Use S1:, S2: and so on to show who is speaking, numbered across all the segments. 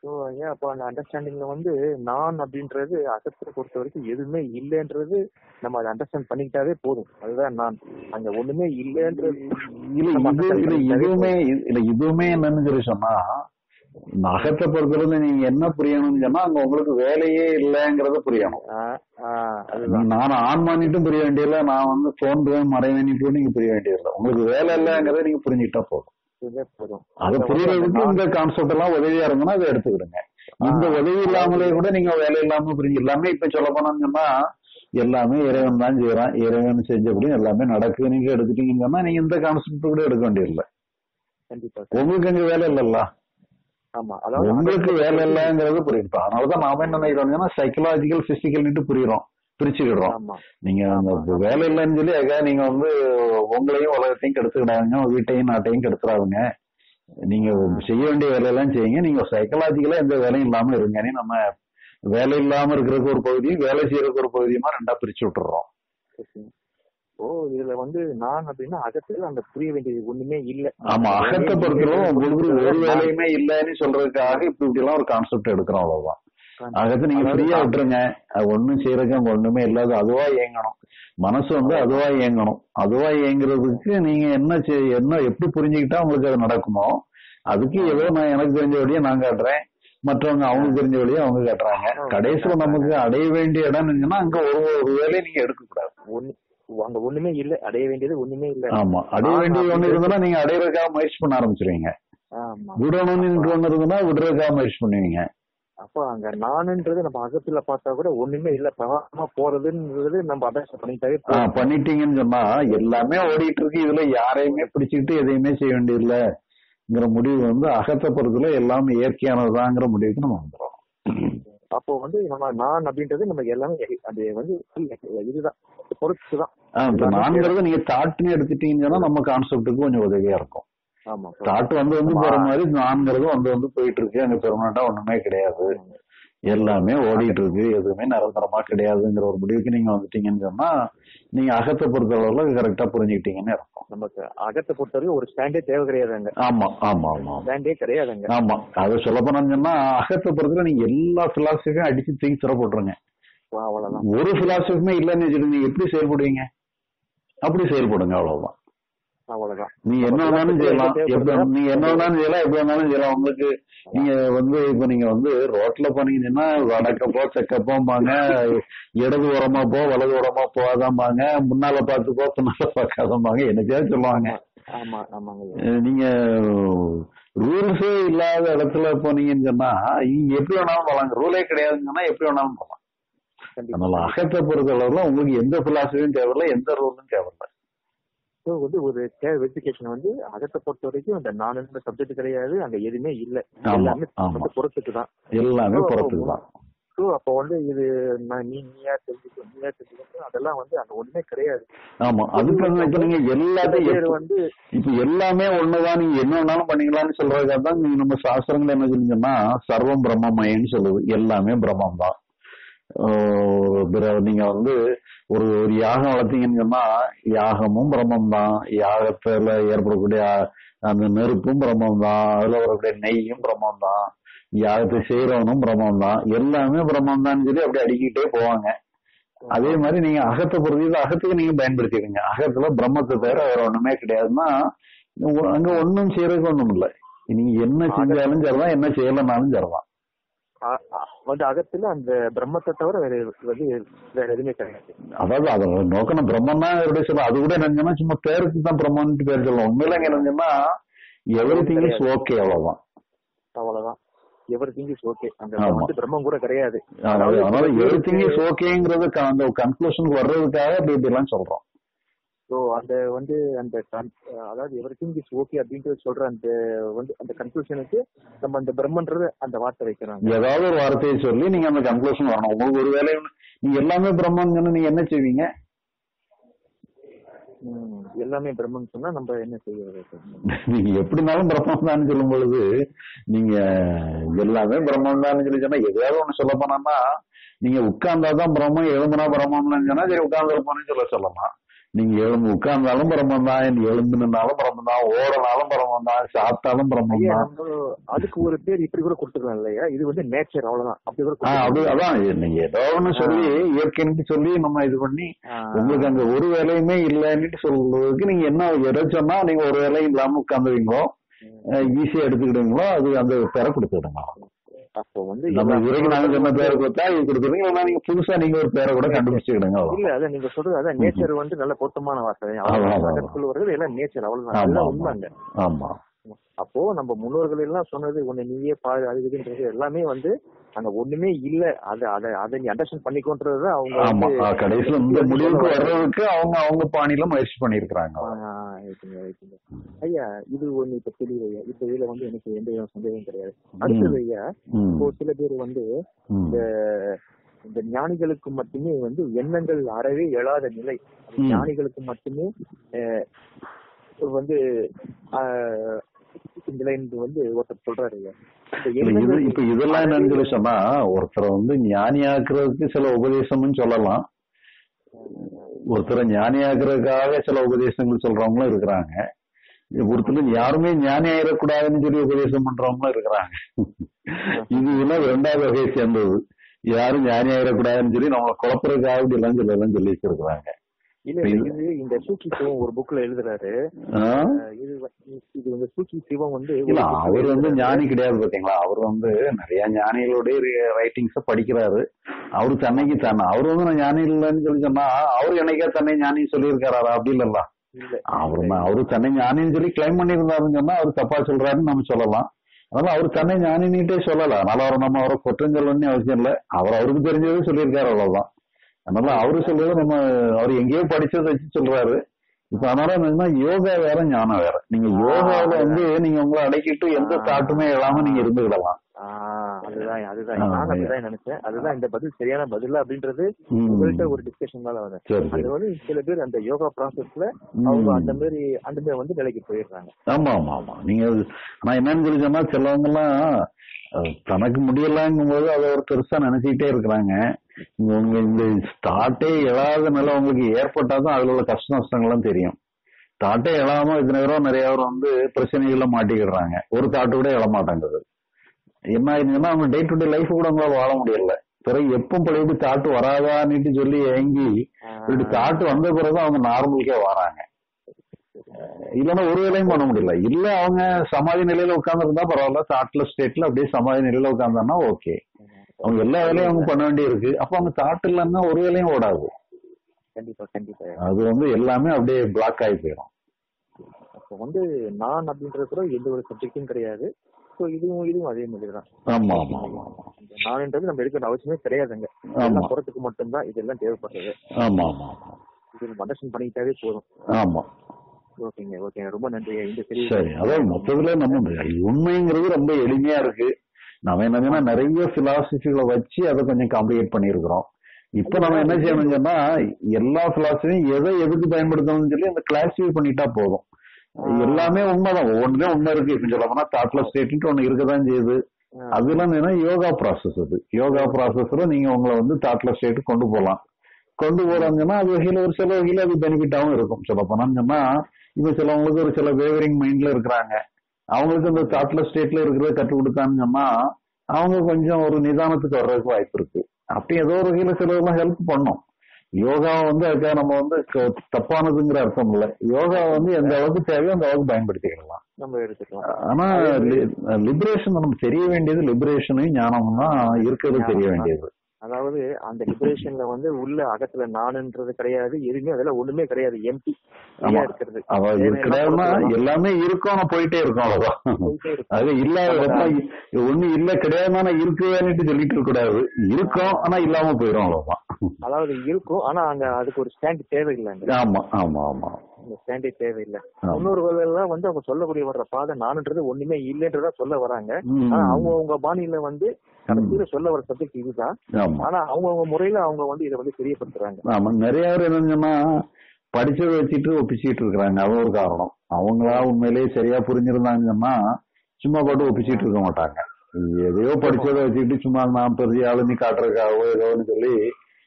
S1: So ஏன் அப்போ அந்த அண்டர்ஸ்டாண்டிங்ல வந்து நான் அப்படின்றது அகத்தை பொறுத்த வரைக்கும் எதுவுமே இல்லைன்றது நம்ம அதை அண்டர்ஸ்டாண்ட் பண்ணிக்கிட்டாவே போதும் அதுதான் நான் அங்க ஒண்ணுமே இல்லைன்றது
S2: இல்ல
S1: நம்ம
S2: இது
S1: understand
S2: இல்ல
S1: பண்ணிக்கிட்டாவே
S2: இதுவுமே இல்ல இதுவுமே என்னன்னு சொல்லி சொன்னா இந்த அகத்தை பொறுத்தவரை நீங்க என்ன புரியணும்னு சொன்னா அங்க உங்களுக்கு வேலையே இல்லைங்கிறத புரியணும்
S1: ஆஹ் ஆஹ் அதுதான்
S2: நான் ஆன் பண்ணிட்டும் புரிய வேண்டியதில்ல நான் வந்து தோன்றுவேன் மறைவேன்னுட்டும் நீங்க புரிய வேண்டியதில்லை உங்களுக்கு வேலை இல்லைங்கிறத நீங்க புரிஞ்சுக்கிட்டா போதும்
S1: இதுவே போதும்
S2: அதை
S1: அதுல வந்து அந்த
S2: புரியறதுக்கு
S1: நான்
S2: இந்த கான்செப்ட் எல்லாம் உதவியா இருந்ததுன்னா அதை எடுத்துக்கிடுங்க இந்த
S1: ஆஹ்
S2: உதவி
S1: அதாவது
S2: இல்லாமலே கூட நீங்க வேலை இல்லாம புரிஞ்சு எல்லாமே இப்ப சொல்ல போனோம்னு சொன்னா எல்லாமே இறைவன் தான் செய்யறான் இறைவன் செஞ்சபடி எல்லாமே நடக்கு நீங்க எடுத்துட்டீங்கன்னு சொன்னா நீங்க இந்த கான்செப்ட் கூட எடுக்க வேண்டியதில்லை
S1: கண்டிப்பா கண்டிப்பா
S2: உங்களுக்கு அங்க வேலை இல்லல்ல
S1: ஆமா அதாவது
S2: உங்களுக்கு
S1: அகத்தை
S2: வேலை
S1: பொறுத்த வரைக்கும்
S2: இல்லைங்கிறது புரியுது அதனாலதான் நாம என்ன நினைக்கிறோம்னா சைக்கலாஜிக்கல் பிசிக்கல்னுட்டு புரியுறோம் பிரிச்சுக்கிடுறோம்
S1: ஆமா
S2: நீங்க அந்த
S1: ஆமா ஆமா
S2: வேலை இல்லைன்னு சொல்லி அதுக்காக நீங்க வந்து உங்களையும் உலகத்தையும் கெடுத்துக்கிடாதுங்க உங்க வீட்டையும் நாட்டையும் கெடுத்துறாதுங்க நீங்க
S1: ஆஹ்
S2: செய்ய வேண்டிய வேலையெல்லாம் செய்யுங்க நீங்க சைக்கலாஜிக்கலா எந்த வேலையும் இல்லாம இருங்கன்னு நம்ம வேலை இல்லாம இருக்கிறதுக்கு ஒரு பகுதியும் வேலை செய்யறதுக்கு ஒரு பகுதியுமா ரெண்டா பிரிச்சு விட்டுறோம்
S1: ஓகே ஓ இதுல வந்து நான் அப்படின்னா அகத்துல அந்த புரிய வேண்டியது ஒண்ணுமே இல்ல
S2: ஆமா
S1: அங்க
S2: அகத்தை
S1: வேலையே
S2: பொறுத்தளவு
S1: இல்லைன்றது
S2: உங்களுக்கு ஒரு
S1: புரிஞ்சுக்கிறதுல நான்
S2: வேலையுமே இல்லைன்னு சொல்றதுக்காக இப்படி இப்படி எல்லாம் ஒரு கான்செப்ட் எடுக்கிறோம் அவ்வளவுதான் அகத்தை நீங்க
S1: அதாவது
S2: ஃப்ரீயா
S1: நான்
S2: விட்டுருங்க அது ஒண்ணும் செய்யறதுக்கு அங்க ஒண்ணுமே இல்லாத அதுவா இயங்கணும் மனசு வந்து
S1: அவ்வளவுதான்
S2: அதுவா இயங்கணும் அதுவா இயங்குறதுக்கு நீங்க என்ன செய்- என்ன எப்படி புரிஞ்சுக்கிட்டா உங்களுக்கு அது நடக்குமோ அதுக்கு ஏதோ
S1: ஆஹ்
S2: நான் எனக்கு தெரிஞ்ச வழியை நான் காட்டுறேன் மற்றவங்க
S1: ஆஹ்
S2: அவங்களுக்கு தெரிஞ்ச வழியை அவங்க காட்டுறாங்க
S1: அவங்க
S2: கடைசியில
S1: காட்டுறாங்க
S2: நமக்கு அடைய வேண்டிய இடம் இருந்துச்சுன்னா அங்க ஒரு ஒரு வேலையை நீங்க எடுக்க கூடாது
S1: ஒண்ணு அங்க ஒண்ணுமே இல்ல அடைய வேண்டியது ஒண்ணுமே இல்ல
S2: ஆமா அடைய
S1: நான்
S2: வேண்டியது ஒண்ணு
S1: அப்படின்றது
S2: இருந்ததுன்னா நீங்க அடையறதுக்காக முயற்சி பண்ண ஆரம்பிச்சிருவீங்க
S1: ஆமா
S2: விடணும்னு
S1: அப்ப
S2: ஒண்ணு இருந்ததுன்னா விடுறதுக்காக முயற்சி பண்ணுவீங்க
S1: அப்ப அங்க நானுன்றது நம்ம அகத்துல பார்த்தா கூட ஒண்ணுமே இல்ல பிரகாசமா போறதுன்றது நம்ம அண்டர்ஸ்டாண்ட் பண்ணிட்டாவே
S2: ஆஹ்
S1: போதும்
S2: பண்ணிட்டீங்கன்னு சொன்னா எல்லாமே ஓடிட்டு இருக்கு இதுல யாரையுமே பிடிச்சிக்கிட்டு எதையுமே செய்ய வேண்டியதில்லைங்கிற முடிவு வந்து அகத்தை பொறுத்தல எல்லாமே இயற்கையானதுதாங்கிற முடிவுக்கு நம்ம வந்துடும்
S1: அப்போ வந்து நம்ம நான் அப்படின்றது நம்ம எல்லாமே அது வந்து இதுதான் பொறுத்து தான்
S2: ஆஹ் இப்ப
S1: எல்லாமே
S2: நான்கிறது நீங்க தாட்னு எடுத்துட்டீங்கன்னு சொன்னா நம்ம கான்செப்டுக்கு கொஞ்சம் உதவியா இருக்கும்
S1: ஆமா
S2: தாட் வந்து வந்து
S1: ஆமா.
S2: போற மாதிரி நான்கிறது வந்து வந்து போயிட்டு இருக்கு அங்க பெர்மனண்டா ஒண்ணுமே கிடையாது எல்லாமே ஓடிட்டு இருக்கு எதுவுமே நிரந்தரமா கிடையாதுங்கிற ஒரு முடிவுக்கு நீங்க வந்துட்டீங்கன்னு சொன்னா நீங்க அகத்தை பொறுத்த அளவுல கரெக்டா புரிஞ்சுக்கிட்டீங்கன்னு இருக்கும்
S1: நமக்கு அகத்தை பொறுத்தவரைக்கும் ஒரு ஸ்டாண்டே தேவை கிடையாது அங்க
S2: ஆமா ஆமா ஆமா ஆமா
S1: ஸ்டாண்டே கிடையாது அங்க
S2: ஆமா அது சொல்ல போனோம்னா அகத்தை பொறுத்தவரை நீங்க எல்லா பிலாசபியும் அடிச்சு தூக்கி சிற போட்டுருங்க
S1: அவ்வளவுதான்
S2: ஒரு பிலாசபியுமே இல்லைன்னு வச்சுட்டு நீங்க எப்படி செயல்படுவீங்க அப்படி செயல்படுங்க அவ்வளவுதான்
S1: அவ்வளவுதான்
S2: நீ என்ன வேணாலும் செய்யலாம் எப்படி நீங்க என்ன வேணாலும் செய்யலாம் எப்படி வேணாலும் செய்யலாம் உங்களுக்கு நீங்க வந்து இப்ப நீங்க வந்து ரோட்ல போனீங்கன்னா வடக்க போ தெக்க போம்பாங்க இடது ஓரமா போ வலது ஓரமா போகாதாம்பாங்க முன்னால பார்த்து போ பின்னால பார்க்காதம்பாங்க என்னத்தையாவது சொல்லுவாங்க
S1: ஆமா ஆமாங்க
S2: அஹ் நீங்க ரூல்ஸே இல்லாத இடத்துல போனீங்கன்னு சொன்னா இங்க எப்படி வேணாலும் போலாங்க ரூலே கிடையாதுன்னு சொன்னா எப்படி வேணாலும் போலாம் அதனால
S1: கண்டிப்பா
S2: அகத்தை பொறுத்த அளவுல உங்களுக்கு எந்த பிலாசபியும் தேவையில்ல எந்த ரூலும் தேவையில்ல
S1: So வந்து ஒரு தேவை வெரிஃபிகேஷன் வந்து அகத்தை பொறுத்த வரைக்கும் அந்த நான் சப்ஜெக்ட் கிடையாது அங்க எதுவுமே இல்ல
S2: ஆமா,
S1: எல்லாமே
S2: ஆமா.
S1: வந்து புறத்துக்கு தான்
S2: எல்லாமே
S1: So,
S2: புறத்துக்கு தான்
S1: ஸோ அப்போ வந்து இது நான் நீ நீயா தெரிஞ்சுக்கோ நீயா தெரிஞ்சுக்கோ அதெல்லாம் வந்து அங்க ஒண்ணுமே கிடையாது
S2: ஆமா அதுக்கு வந்து இப்ப நீங்க
S1: சில
S2: எல்லாத்தையும்
S1: பேர்
S2: எப்ப-
S1: வந்து
S2: இப்ப எல்லாமே ஒண்ணுதான் நீங்க என்ன வேணாலும் பண்ணீங்களான்னு சொல்றதுக்காக தான் நீங்க நம்ம சாஸ்திரங்கள் என்ன சொல்லுங்கன்னா சர்வம் பிரம்மமயன்னு சொல்லுது எல்லாமே பிரம்மம் தான் ஆஹ் பிற- நீங்க வந்து ஒரு ஒரு யாகம் வளர்த்தீங்கன்னு சொன்னா யாகமும் பிரம்மம் தான் யாகத்துல ஏற்படக்கூடிய அ- அந்த நெருப்பும் பிரம்மம் தான் அதுல வரக்கூடிய நெய்யும் பிரம்மம் தான் யாகத்தை செய்யறவனும் பிரம்மம் தான் எல்லாமே பிரம்மம் தான் சொல்லி அப்படி அடிக்கிட்டே போவாங்க அதே மாதிரி நீங்க அகத்தை பொறுத்தது அகத்துக்கு நீங்க பயன்படுத்திக்கங்க அகத்துல பிரம்மத்தை தவிர வேற ஒண்ணுமே கிடையாதுன்னா உ- அங்க ஒண்ணும் செய்யறதுக்கு ஒண்ணும் இல்ல நீங்க என்ன செஞ்சாலும் சரிதான் என்ன செய்யலனாலும் சரிதான்
S1: அ- அ- வந்து அகத்துல அந்த பிரம்மத்தை தவிர வேற எது- வந்து வேற எதுவுமே கிடையாது
S2: அதாவது அதை நோக்கணும் பிரம்மம் தான் எப்படி சொல்ல அது கூட என்னன்னா சும்மா பேருக்கு தான் பிரம்மன்ட்டு பேர் சொல்லலாம் உண்மையில இங்க என்னன்னா எவ்ரி திங் இஸ் ஓகே அவ்வளவுதான்
S1: அவ்வளவுதான் எவர் திங் இஸ் ஓகே அந்த
S2: ஆமா.
S1: வந்து பிரம்மம் கூட கிடையாது
S2: அதாவது அதனால
S1: சில
S2: எவ்ரி திங்
S1: பேருக்கு-
S2: இஸ் ஓகேங்கிறது அந்த கன்க்ளூஷனுக்கு வர்றதுக்காக அப்படி இப்படி எல்லாம் சொல்றோம்
S1: ஸோ அந்த வந்து அந்த con- அதாவது எவர் திங் இஸ் ஓகே அப்படின்ட்டு சொல்ற அந்த வந்து அந்த கன்க்ளூஷனுக்கு நம்ம அந்த பிரம்மன்றது அந்த வார்த்தை வைக்கிறாங்க
S2: ஏதாவது ஒரு வார்த்தையை சொல்லி நீங்க அந்த கன்க்ளூஷன் வரணும் உங்களுக்கு ஒரு வேலை நீங்க எல்லாமே பிரம்மன்னு சொன்னா நீங்க என்ன செய்வீங்க
S1: ம், எல்லாமே பிரம்மன் சொன்னா நம்ம என்ன செய்யறது
S2: நீங்க எப்படினாலும் பிரம்மம் தான் சொல்லும் பொழுது நீங்க எல்லாமே பிரம்மம் தான் சொல்லி சொன்னா எதையாவது ஒண்ணு சொல்ல போனோம்னா நீங்க உட்கார்ந்தாதான் பிரம்மம் எழுதுனா பிரம்மம்னு சொன்னா சரி உட்கார்ந்து இருப்போம்னு சொல்ல சொல்லலாம் நீங்க எழுந்து உட்கார்ந்தாலும் பிரம்மம் தான் எழுந்து நின்னாலும் பிரம்மம் தான் ஓடனாலும் பிரம்மம் தான் சாப்பிட்டாலும் பிரம்மம்
S1: ஐயா
S2: தான்
S1: நம்ம அதுக்கு ஒரு பேர் இப்படி கூட கொடுத்துக்கலாம் இல்லையா இது வந்து நேச்சர் அவ்வளவுதான் அப்படி கூட
S2: ஆஹ் அது
S1: கொடுத்துக்கலாம்.
S2: அதான் நீங்க ஏதோ ஒண்ணு சொல்லி இயற்கைன்னு சொல்லி நம்ம இது பண்ணி
S1: ஆ,
S2: உங்களுக்கு அங்க ஒரு வேலையுமே இல்லைன்னு சொல்றதுக்கு நீங்க என்ன எதை சொன்னா நீங்க ஒரு வேலையும் இல்லாம உட்காந்துவீங்களோ ஈஸியா எடுத்துக்கிடுவீங்களோ அது அந்த பேரை கொடுத்துடுங்க
S1: அப்போ வந்து
S2: நம்ம
S1: எல்லா-
S2: இது வரைக்கும் நாங்க சொன்ன பேரை கொடுத்தா இது கொடுத்துருங்க இல்லைன்னா நீங்க புதுசா நீங்க ஒரு பேரை கூட கண்டுபிடிச்சுக்கிடுங்க அவ்வளவுதான்.
S1: இல்ல அதான் நீங்க சொல்றது அதான் நேச்சர் வந்து நல்ல பொருத்தமான வார்த்தை
S2: ஆமா, ஆமா, ஆமா.
S1: அகத்துக்குள்ள வருது எல்லாம் நேச்சர் அவ்வளவுதான்
S2: ஆமா,
S1: அதுதான்
S2: ஆமா.
S1: உண்மைங்க
S2: ஆமா
S1: அப்போ நம்ம முன்னோர்கள் எல்லாம் சொன்னது உன்னை நீயே பாரு அது இதுன்றது எல்லாமே வந்து அங்க ஒண்ணுமே இல்ல அத அத அதை நீ அண்டர்ஸ்டாண்ட் பண்ணிக்கோன்றது அவங்க
S2: ஆமா
S1: வந்து
S2: ஆ, கடைசியில இந்த முடிவுக்கு வர்றதுக்கு அவங்க அவங்க பாணியில முயற்சி பண்ணிருக்கிறாங்க
S1: ஆ, இருக்குங்க, இருக்குங்க. ஐயா இது ஒண்ணு இப்ப தெளிவு ஐயா இப்ப இதுல வந்து எனக்கு எந்த வித சந்தேகம் கிடையாது அடுத்தது ஐயா
S2: ம்,
S1: இப்போ சில பேர் வந்து
S2: ம்.
S1: இந்த இந்த ஞானிகளுக்கு மட்டுமே வந்து எண்ணங்கள் அறவே எழாத நிலை அது
S2: ம்.
S1: ஞானிகளுக்கு மட்டுமே அஹ், வந்து ஆஹ், நிலைன்னு வந்து ஒருத்தர் சொல்றாரு ஐயா இந்த
S2: இல்ல, இது
S1: எண்ணங்கள்
S2: இப்ப இதெல்லாம் என்னன்னு சொல்லி சொன்னா ஒருத்தரை வந்து ஞானியாக்குறதுக்கு சில உபதேசம்னு சொல்லலாம் ஒருத்தரை ஞானியாக்குறதுக்காக சில உபதேசங்கள் சொல்றவங்களும் இருக்கிறாங்க ஒருத்தர் யாருமே ஞானி ஆயிடக்கூடாதுன்னு சொல்லி உபதேசம் பண்றவங்களும் இருக்கிறாங்க இது எல்லாம் ரெண்டாவது வகையை சேர்ந்தது யாரும் ஞானி ஆயிடக்கூடாதுன்னு சொல்லி நம்மளை குழப்பறதுக்காக இப்படி எல்லாம் சொல்லி எல்லாம் சொல்லி வச்சிருக்கிறாங்க
S1: இல்ல இல்ல, இது இந்த சூக்கி சிவம் ஒரு புக்ல எழுதுறாரு
S2: ஆ?
S1: அஹ், இது வ- இது வந்து சூக்கி சிவம் வந்து ஒரு
S2: இல்ல
S1: bookல
S2: அவர் வந்து
S1: எழுதுறாரு.
S2: ஞானி கிடையாது பாத்தீங்களா அவர் வந்து நிறைய ஞானிகளுடைய ரைட்டிங்ஸ படிக்கிறாரு அவரு தன்னைக்கு தானே அவர் வந்து நான் ஞானி இல்லைன்னு சொல்லி சொன்னா அவர் என்னைக்கா தன்னை ஞானி சொல்லியிருக்காரா அப்படி இல்லல்ல
S1: இல்ல
S2: அவரு நான் அவரு தன்னை ஞானின்னு சொல்லி கிளைம் பண்ணியிருந்தாருன்னு சொன்னா அவர் தப்பா சொல்றாருன்னு நம்ம சொல்லலாம் அதனால அவர் தன்னை ஞானின்னுட்டே சொல்லலாம் அதனால அவர் நம்ம அவரை குற்றம் சொல்லணும்னு அவசியம் இல்லை அவர் அவருக்கு தெரிஞ்சது சொல்லியிருக்காரு அவ்வளவுதான் அதனால அவரு சொல்றது நம்ம அவர் எங்கேயோ படிச்சதை வச்சு சொல்றாரு இப்ப அதனால என்னன்னா யோகா வேற ஞானம் வேற நீங்க யோகாவில வந்து நீங்க உங்களை அடக்கிட்டு எந்த தாட்டுமே இல்லாம நீங்க இருந்துக்கிடலாம்
S1: ஆஹ் அதுதான் அதுதான்
S2: ஆ,
S1: நான் அப்படிதான் நினைச்சேன் அதுதான் இந்த பதில் சரியான பதில் அப்படின்றது
S2: ம்.
S1: உங்கள்கிட்ட ஒரு டிஸ்கஷன் மேல வரும்
S2: சரி சரி
S1: அது வந்து சில பேர் அந்த யோகா ப்ராசஸ்ல
S2: ம்.
S1: அவங்க அந்த மாதிரி அந்த மாதிரி வந்து நிலைக்கு போயிடுறாங்க
S2: ஆமா ஆமா ஆமா நீங்க அது- ஆனா என்னன்னு சொல்லி சொன்னா சிலவங்க எல்லாம் அஹ், தனக்கு முடியலங்கும் போது அதை ஒரு பெருசா நினைச்சுக்கிட்டே இருக்கிறாங்க நீங்க உங்க இந்த ஸ்டார்ட்டே எழாத நிலை உங்களுக்கு ஏற்பட்டாதான் அதுல உள்ள கஷ்ட நஷ்டங்கள்லாம் தெரியும் தாட்டே எழாம இத்தனை பேரும் நிறைய பேர் வந்து பிரச்சனைகள்ல மாட்டிக்கிடுறாங்க ஒரு தாட்டு கூட எழ மாட்டாங்குது என்ன ஆயிடுச்சுன்னா அவங்க டே டு டே லைஃப் கூட அவங்களால வாழ முடியல பிறகு எப்போ பழையபடி தாட்டு வராதான்னுட்டு சொல்லி ஏங்கி இப்படி தாட்டு வந்த பிறகு அவங்க நார்மலுக்கே வராங்க இல்லைன்னா ஒரு வேலையும் பண்ண முடியல இல்ல அவங்க சமாதி நிலையில உட்கார்ந்துருந்தா பரவாயில்ல தாட்ல ஸ்டேட்ல அப்படியே சமாதி நிலையில உட்கார்ந்தாங்கன்னா ஓகே அவங்க எல்லா வேலையும் அவங்க பண்ண வேண்டி இருக்கு அப்ப அவங்க தாட் இல்லைன்னா ஒரு வேலையும் ஓடாது
S1: கண்டிப்பா கண்டிப்பா
S2: அது வந்து எல்லாமே அப்படியே பிளாக் ஆகி போயிடும்
S1: அப்போ வந்து நான் அப்படின்றது கூட எந்த ஒரு சப்ஜெக்டும் கிடையாது ஸோ இதுவும் இதுவும் அதே மாதிரி தான்
S2: ஆமா ஆமா ஆமா ஆமா
S1: இந்த நான்ன்றது நம்ம எடுக்கிற அவசியமே கிடையாதுங்க
S2: ஆமா
S1: எல்லாம் புறத்துக்கு மட்டும்தான் இதெல்லாம் தேவைப்படுறது
S2: ஆமா ஆமா ஆமா
S1: இது நம்ம அண்டர்ஸ்டாண்ட் பண்ணிக்கிட்டாவே போதும்
S2: ஆமா
S1: ஓகேங்க ஓகேங்க ரொம்ப நன்றி இந்த சரி
S2: சரி அதான் மொத்தத்துல நம்ம உண்மைங்கிறது ரொம்ப எளிமையா இருக்கு நம்ம என்னன்னா நிறைய பிலாசபிகளை வச்சு அதை கொஞ்சம் காம்ப்ளிகேட் பண்ணியிருக்கிறோம் இப்ப நம்ம என்ன செய்யணும் சொன்னா எல்லா பிலாசபியும் எதை எதுக்கு பயன்படுத்தணும்னு சொல்லி அந்த கிளாசிஃபை பண்ணிட்டா போதும் எல்லாமே உண்மைதான் ஒவ்வொன்றுமே உண்மை இருக்கு இப்ப சொல்ல போனா தாட்ல ஸ்டேட் ஒண்ணு இருக்கதான் செய்யுது அதெல்லாம் என்னன்னா யோகா ப்ராசஸ் அது யோகா ப்ராசஸ்ல நீங்க உங்களை வந்து தாட்ல ஸ்டேட் கொண்டு போகலாம் கொண்டு போறாங்கன்னா அது வகையில ஒரு சில வகையில அது பெனிஃபிட்டாவும் இருக்கும் சொல்ல போனான்னு சொன்னா இப்ப சிலவங்களுக்கு ஒரு சில வேவரிங் மைண்ட்ல இருக்கிறாங்க அவங்களுக்கு அந்த தாட்ல ஸ்டேட்ல இருக்கிறத கற்றுக் கொடுத்தான்னு சொன்னா அவங்க கொஞ்சம் ஒரு நிதானத்துக்கு வர்றதுக்கு வாய்ப்பு இருக்கு அப்படி ஏதோ ஒரு வகையில சிலதெல்லாம் ஹெல்ப் பண்ணும் யோகா வந்து அதுக்காக நம்ம வந்து க- தப்பானதுங்கிற அர்த்தம் இல்ல யோகா வந்து எந்த அளவுக்கு தேவையோ அந்த அளவுக்கு பயன்படுத்திக்கலாம்
S1: நம்ம எடுத்துக்கலாம்
S2: ஆனா லிபரேஷன் நமக்கு தெரிய வேண்டியது லிபரேஷனும் ஞானமும் தான் இருக்கிறது தெரிய வேண்டியது
S1: அதாவது அந்த லிபரேஷன்ல வந்து உள்ள அகத்துல நானுன்றது கிடையாது எதுவுமே அதெல்லாம் ஒண்ணுமே கிடையாது எம்டி
S2: ஆமா.
S1: இருக்கிறது
S2: அவ இருக்கிறாருன்னா எல்லாமே இருக்கும் ஆனா போயிட்டே இருக்கும் அவ்வளவுதான்
S1: போயிட்டே இருக்கு.
S2: அது இல்லாத ஒண்ணு இல்ல கிடையாதுன்னா இருக்குவேன்னுட்டு சொல்லிட்டு இருக்க கூடாது இருக்கும் ஆனா இல்லாம போயிடும் அவ்வளவுதான்
S1: அதாவது இருக்கும் ஆனா அங்க அதுக்கு ஒரு ஸ்டாண்ட் தேவையில்லைங்க
S2: ஆமா ஆமா ஆமா
S1: அந்த ஸ்டாண்டே தேவையில்லை
S2: ஆமா.
S1: முன்னோர்கள் எல்லாம் வந்து அவங்க சொல்லக்கூடிய வர்ற பாதை நானுன்றது ஒண்ணுமே இல்லைன்றதா சொல்ல வராங்க
S2: ம்.
S1: ஆனா அவங்க அவங்க பாணியில வந்து கடைசியில சொல்ல வர சப்ஜெக்ட் இதுதான்
S2: ஆமா
S1: ஆனா அவங்க அவங்க முறையில அவங்க வந்து இதை வந்து தெரியப்படுத்துறாங்க
S2: ஆமா நிறைய பேர் என்னன்னா படிச்சதை வச்சுட்டு ஒப்பிச்சுட்டு இருக்கிறாங்க அது ஒரு காரணம் அவங்களா உண்மையிலேயே சரியா புரிஞ்சிருந்தாங்கன்னா சும்மா பாட்டு ஒப்பிச்சுட்டு இருக்க மாட்டாங்க எதையோ படிச்சதை வச்சுக்கிட்டு சும்மா நான் பெரிய ஆளுநி காட்டுறதுக்காகவோ ஏதோன்னு சொல்லி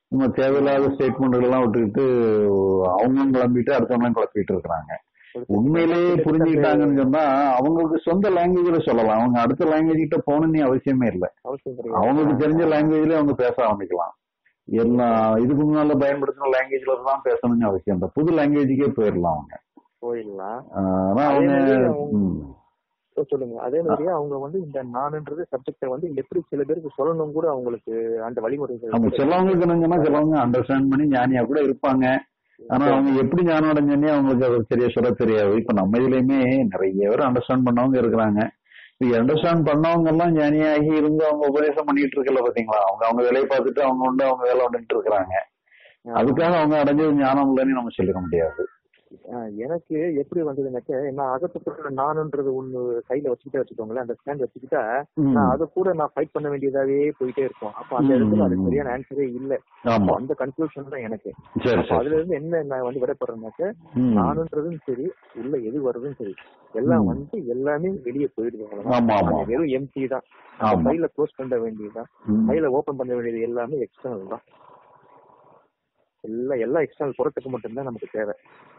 S2: நம்ம தேவையில்லாத ஸ்டேட்மெண்ட் எல்லாம் விட்டுக்கிட்டு அவங்க கிளம்பிட்டு அடுத்தவங்க குழப்பிட்டு இருக்கிறாங்க உண்மையிலேயே புரிஞ்சுக்கிட்டாங்கன்னு சொன்னா அவங்களுக்கு சொந்த லாங்குவேஜ்ல சொல்லலாம் அவங்க அடுத்த லாங்குவேஜ் கிட்ட போகணும்னு அவசியமே இல்லை
S1: அவசியம் கிடையாது
S2: அவங்களுக்கு தெரிஞ்ச லாங்குவேஜ்ல அவங்க பேச ஆரம்பிக்கலாம் எல்லா இதுக்கு முன்னால பயன்படுத்தின லாங்குவேஜ்ல தான் பேசணும்னு அவசியம் இல்லை புது லாங்குவேஜுக்கே போயிடலாம் அவங்க
S1: போயிடலாம்
S2: ஆஹ் ஆனா அவங்க
S1: அதே மாதிரி அவங்க-
S2: ம்.
S1: ஓ, சொல்லுங்க அதே மாதிரியே அவங்க வந்து இந்த நான்ன்றது சப்ஜெக்ட வந்து எப்படி சில பேருக்கு சொல்லணும் கூட அவங்களுக்கு அந்த வழிமுறைகள்
S2: அவங்க சிலவங்களுக்கு என்னங்கன்னா சிலவங்க அண்டர்ஸ்டாண்ட் பண்ணி ஞானியா கூட இருப்பாங்க ஆனா அவங்க எப்படி ஞானம் அடைஞ்சோன்னே அவங்களுக்கு அது சரியா சொல்ல தெரியாது இப்ப நம்ம இதுலயுமே நிறைய பேர் அண்டர்ஸ்டாண்ட் பண்ணவங்க இருக்கிறாங்க இப்ப அண்டர்ஸ்டாண்ட் பண்ணவங்க எல்லாம் ஞானியாகி இருந்து அவங்க உபதேசம் பண்ணிட்டு இருக்கல பாத்தீங்களா அவங்க அவங்க வேலையை பார்த்துட்டு அவங்க உண்டு அவங்க வேலை வந்துட்டு இருக்கிறாங்க அதுக்காக அவங்க அடைஞ்சது ஞானம் இல்லைன்னு நம்ம சொல்லிட முடியாது
S1: ஆஹ் எனக்கு எப்படி வந்ததுனாக்க நான் அகத்துக்குள்ள நானுன்றது ஒண்ணு கையில வச்சுக்கிட்டே வச்சுக்கோங்களேன் அந்த ஸ்டாண்ட் வச்சுக்கிட்டா
S2: ம்.
S1: நான் அதை கூட நான் ஃபைட் பண்ண வேண்டியதாவே போயிட்டே இருக்கும் அப்ப அந்த
S2: ம்,
S1: இடத்துல அது
S2: ம்.
S1: சரியான ஆன்சரே இல்ல
S2: ஆமா
S1: அந்த கன்க்ளூஷன் தான் எனக்கு
S2: சரி
S1: அப்ப
S2: சரி
S1: அதுல இருந்து என்ன நான் வந்து விடப்படுறேன்னாக்க
S2: ம்.
S1: நானுன்றதும் சரி உள்ள எது வர்றதும் சரி எல்லாம்
S2: ம்.
S1: வந்து எல்லாமே வெளியே போயிடுது அவ்வளவுதான்.
S2: ஆமா ஆமா
S1: அது வெறும் எம்டி தான்
S2: ஆமா
S1: ஃபைல க்ளோஸ் பண்ண வேண்டியதுதான்
S2: ம்.
S1: ஃபைல ஓபன் பண்ண வேண்டியது எல்லாமே எக்ஸ்டர்னல் தான் எல்லாம் எல்லாம் எக்ஸ்டர்னல் புறத்துக்கு மட்டும்தான் நமக்கு தேவை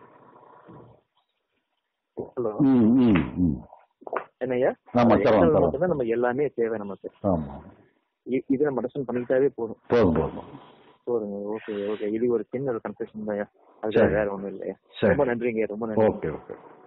S1: ஹலோ
S2: ம், ம், ம்.
S1: என்னய்யா
S2: ஆமா தரோம்
S1: எக்ஸ்டர்னல்
S2: தரோம்
S1: மட்டும்தான் நம்ம எல்லாமே தேவை நமக்கு
S2: ஆமா
S1: இ- இது நம்ம அண்டர்ஸ்டாண்ட் பண்ணிக்கிட்டாவே போதும்
S2: போதும் போதும்
S1: போதுங்க ஓகே ஓகே இது ஒரு சின்ன ஒரு கன்ஃபியூஷன் தான்
S2: சரி.
S1: வேற ஒண்ணும் இல்லையா
S2: சரி
S1: ரொம்ப நன்றிங்க ரொம்ப நன்றி
S2: ஓகே ஓகே